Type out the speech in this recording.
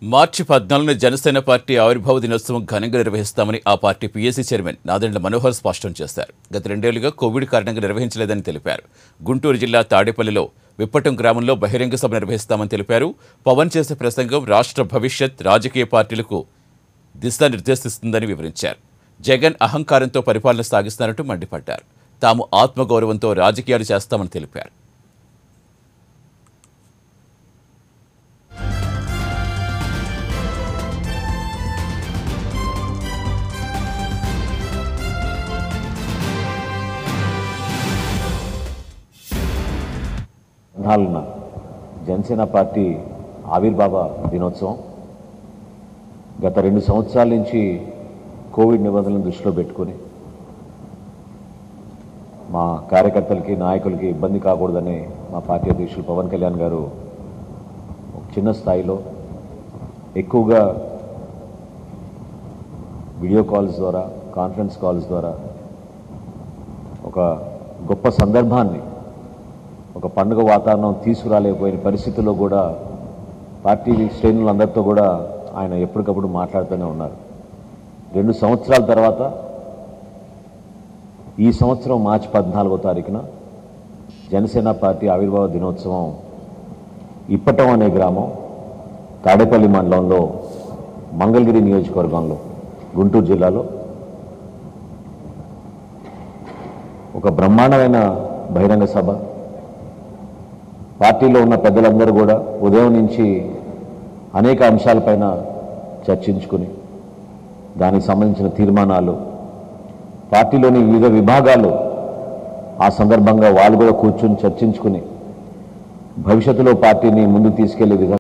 మార్చి పద్నాలుగున జనసేన పార్టీ ఆవిర్భావ దినోత్సవం ఘనంగా నిర్వహిస్తామని ఆ party PAC chairman Nadendla Manohar స్పష్టం చేశారు గత రెండేళ్లుగా కోవిడ్ కారణంగా నిర్వహించలేదని తెలిపారు గుంటూరు జిల్లా తాడేపల్లిలో విప్పటం గ్రామంలో బహిరంగ సభ నిర్వహిస్తామని తెలిపారు పవన్ చేసే ప్రసంగం రాష్ట్ర భవిష్యత్ రాజకీయ పార్టీలకు దిశానిర్దేశిస్తుందని వివరించారు జగన్ అహంకారంతో పరిపాలన సాగిస్తారంటూ మండిపడ్డారు తాము ఆత్మగౌరవంతో రాజకీయాలు చేస్తామని తెలిపారు నాలుగున జనసేన పార్టీ ఆవిర్భావ దినోత్సవం గత రెండు సంవత్సరాల నుంచి కోవిడ్ నిబంధనలను దృష్టిలో పెట్టుకొని మా కార్యకర్తలకి నాయకులకి ఇబ్బంది కాకూడదని మా పార్టీ అధ్యక్షులు పవన్ కళ్యాణ్ గారు ఒక చిన్న స్థాయిలో ఎక్కువగా వీడియో కాల్స్ ద్వారా కాన్ఫరెన్స్ కాల్స్ ద్వారా ఒక గొప్ప సందర్భాన్ని ఒక పండుగ వాతావరణం తీసుకురాలేకపోయిన పరిస్థితుల్లో కూడా పార్టీ శ్రేణులందరితో కూడా ఆయన ఎప్పటికప్పుడు మాట్లాడుతూనే ఉన్నారు రెండు సంవత్సరాల తర్వాత ఈ సంవత్సరం మార్చి పద్నాలుగో తారీఖున జనసేన పార్టీ ఆవిర్భావ దినోత్సవం ఇప్పటం అనే గ్రామం తాడేపల్లి మండలంలో మంగళగిరి నియోజకవర్గంలో గుంటూరు జిల్లాలో ఒక బ్రహ్మాండమైన బహిరంగ సభ పార్టీలో ఉన్న పెద్దలందరూ కూడా ఉదయం నుంచి అనేక అంశాలపైన చర్చించుకుని దానికి సంబంధించిన తీర్మానాలు పార్టీలోని వివిధ విభాగాలు ఆ సందర్భంగా వాళ్ళు కూడా కూర్చుని చర్చించుకుని భవిష్యత్తులో పార్టీని ముందుకు తీసుకెళ్లే విధంగా